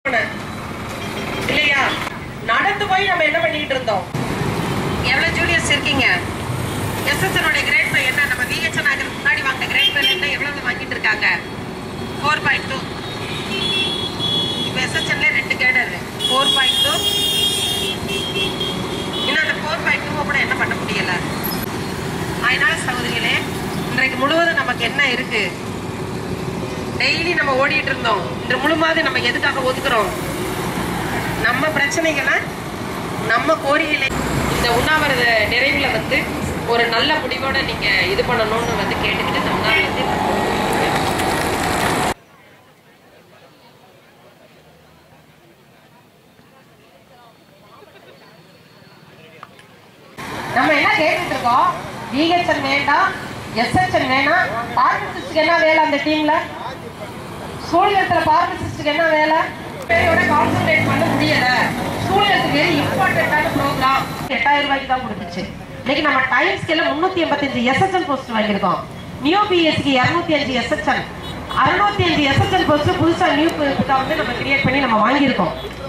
இல்லையா நடந்து போய் நம்ம என்ன பண்ணிட்டு இருந்தோம் எவ்வளவு ஜூனியர்ஸ் இருக்கீங்க எஸ்எஸ்எனுடைய கிரேட் பை என்ன நம்ம விஹெச்என் ஆகிறதுக்கு முன்னாடி வாங்கின கிரேட் பை என்ன எவ்வளவு வாங்கிட்டு இருக்காங்க ஃபோர் பாயிண்ட் டூ இப்போ எஸ்எஸ்என்ல ரெண்டு கேடர் ஃபோர் பாயிண்ட் டூ இன்னும் அந்த ஃபோர் பாயிண்ட் டூ கூட என்ன பண்ண முடியல அதனால சகோதரிகளே இன்றைக்கு முழுவதும் நமக்கு என்ன இருக்கு டெய்லி நம்ம ஓடிட்டு இருந்தோம் இன்று முழுமாவது நம்ம எதுக்காக ஒதுக்குறோம் நம்ம பிரச்சனைகளை நம்ம கோரிக்கைகளை இந்த உண்ணாவிரத நிறைவுல வந்து ஒரு நல்ல முடிவோட நீங்க இது பண்ணணும்னு வந்து கேட்டுக்கிட்டு இந்த உண்ணாவிரத்தை நம்ம என்ன கேட்டுட்டு இருக்கோம் விஹெச்என் வேண்டாம் எஸ்ஹெச்என் வேணாம் பார்மசிஸ்டுக்கு என்ன வேலை அந்த டீம்ல சூழியத்துல பார்மசிஸ்டுக்கு என்ன வேலை பேரோட கான்சென்ட்ரேட் பண்ண முடியல சூழியத்துக்கு இம்பார்ட்டன்டான ப்ரோக்ராம் எட்டாயிரம் ரூபாய்க்கு தான் கொடுத்துச்சு இன்னைக்கு நம்ம டைம் ஸ்கேல முன்னூத்தி எண்பத்தஞ்சு எஸ்ஹெச்என் போஸ்ட் வாங்கியிருக்கோம் நியூ பிஎஸ்சிக்கு இரநூத்தி அஞ்சு எஸ்ஹெச்என் அறுநூத்தி அஞ்சு எஸ்ஹெச்என் போஸ்ட் புதுசா நியூ வந்து நம்ம கிரியேட் பண்ணி நம்ம வாங்கியிருக்கோம்